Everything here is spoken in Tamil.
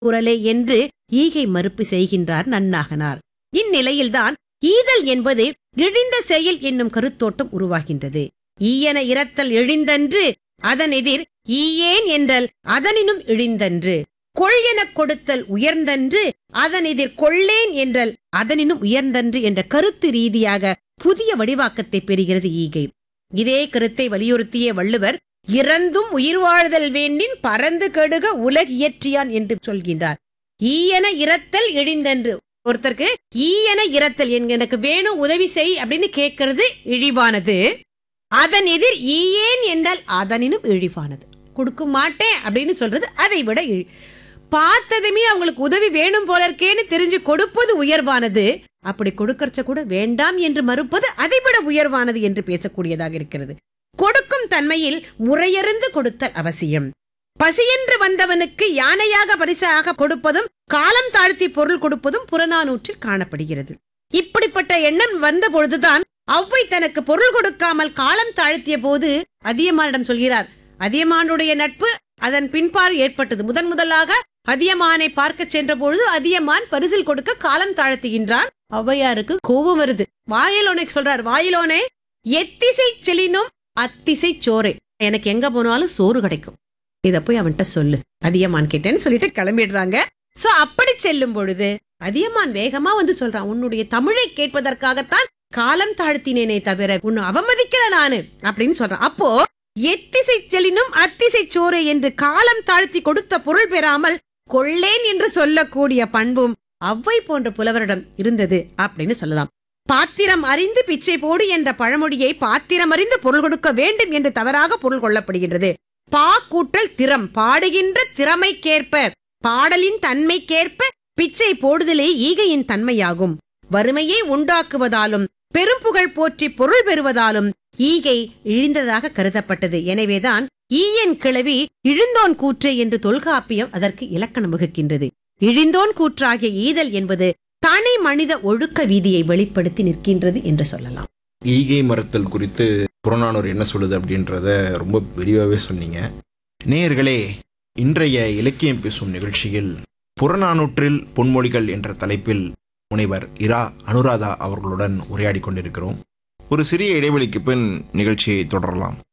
குரலே என்று ஈகை மறுப்பு செய்கின்றார் நன்னாகனார் இந்நிலையில்தான் ஈதல் என்பது இழிந்த செயல் என்னும் கருத்தோட்டம் உருவாகின்றது ஈயன இரத்தல் இழிந்தன்று அதன் எதிர் ஈயேன் என்றல் அதனினும் இழிந்தன்று கொள் எனக் கொடுத்தல் உயர்ந்தன்று அதன் எதிர் கொள்ளேன் என்றல் அதனினும் உயர்ந்தன்று என்ற கருத்து ரீதியாக புதிய வடிவாக்கத்தை பெறுகிறது ஈகை இதே கருத்தை வலியுறுத்திய வள்ளுவர் இறந்தும் உயிர் வாழ்தல் வேண்டின் பறந்து கெடுக உலகியற்றியான் என்று சொல்கின்றார் ஈயன இரத்தல் இழிந்தன்று ஒருத்தருக்கு ஈயன இரத்தல் என் எனக்கு வேணும் உதவி செய் அப்படின்னு கேட்கறது இழிவானது அதன் எதிர் ஈயேன் என்றால் அதனினும் இழிவானது கொடுக்க மாட்டேன் அப்படின்னு சொல்றது அதை விட இழி பார்த்ததுமே அவங்களுக்கு உதவி வேணும் போல இருக்கேன்னு தெரிஞ்சு கொடுப்பது உயர்வானது அப்படி கொடுக்கறச்ச கூட வேண்டாம் என்று மறுப்பது அதை விட உயர்வானது என்று பேசக்கூடியதாக இருக்கிறது கொடுக்கும் தன்மையில் முறையறிந்து கொடுத்தல் அவசியம் பசியென்று வந்தவனுக்கு யானையாக பரிசாக கொடுப்பதும் காலம் தாழ்த்தி பொருள் கொடுப்பதும் புறநானூற்றில் காணப்படுகிறது இப்படிப்பட்ட எண்ணம் வந்த பொழுதுதான் அவ்வை தனக்கு பொருள் கொடுக்காமல் காலம் தாழ்த்திய போது அதியமானிடம் சொல்கிறார் அதியமானுடைய நட்பு அதன் பின்பார் ஏற்பட்டது முதன் முதலாக அதியமானை பார்க்க சென்ற பொழுது அதியமான் பரிசில் கொடுக்க காலம் தாழ்த்துகின்றான் ஔவையாருக்கு கோபம் வருது வாயிலோனை சொல்றார் வாயிலோனே எத்திசை செலினும் அத்திசை சோறு எனக்கு எங்க போனாலும் சோறு கிடைக்கும் இத போய் அவன்கிட்ட சொல்லு அதியமான் கிட்டேன்னு சொல்லிட்டு கிளம்பிடுறாங்க சோ அப்படி செல்லும் பொழுது அதியமான் வேகமா வந்து சொல்றான் உன்னுடைய தமிழை கேட்பதற்காகத்தான் காலம் தாழ்த்தினேனே தவிர உன்னை அவமதிக்கல நானு அப்படின்னு சொல்றான் அப்போ எத்திசை செலினும் அத்திசை சோறு என்று காலம் தாழ்த்தி கொடுத்த பொருள் பெறாமல் கொள்ளேன் என்று சொல்லக்கூடிய பண்பும் அவ்வை போன்ற புலவரிடம் இருந்தது அப்படின்னு சொல்லலாம் பாத்திரம் அறிந்து பிச்சை போடு என்ற பழமொழியை பாத்திரம் அறிந்து பொருள் கொடுக்க வேண்டும் என்று தவறாக பொருள் கொள்ளப்படுகின்றது பா கூட்டல் திறம் பாடுகின்ற திறமைக்கேற்ப பாடலின் தன்மைக்கேற்ப பிச்சை போடுதலே ஈகையின் தன்மையாகும் வறுமையை உண்டாக்குவதாலும் பெரும்புகழ் போற்றி பொருள் பெறுவதாலும் ஈகை இழிந்ததாக கருதப்பட்டது எனவேதான் ஈயன் கிளவி இழிந்தோன் கூற்று என்று தொல்காப்பியம் அதற்கு இலக்கணம் வகுக்கின்றது இழிந்தோன் கூற்றாகிய ஈதல் என்பது தனி மனித ஒழுக்க வீதியை வெளிப்படுத்தி நிற்கின்றது என்று சொல்லலாம் ஈகை மறுத்தல் குறித்து புறநானூறு என்ன சொல்லுது அப்படின்றத ரொம்ப விரிவாகவே சொன்னீங்க நேயர்களே இன்றைய இலக்கியம் பேசும் நிகழ்ச்சியில் புறநானூற்றில் பொன்மொழிகள் என்ற தலைப்பில் முனைவர் இரா அனுராதா அவர்களுடன் உரையாடி கொண்டிருக்கிறோம் ஒரு சிறிய இடைவெளிக்கு பின் நிகழ்ச்சியை தொடரலாம்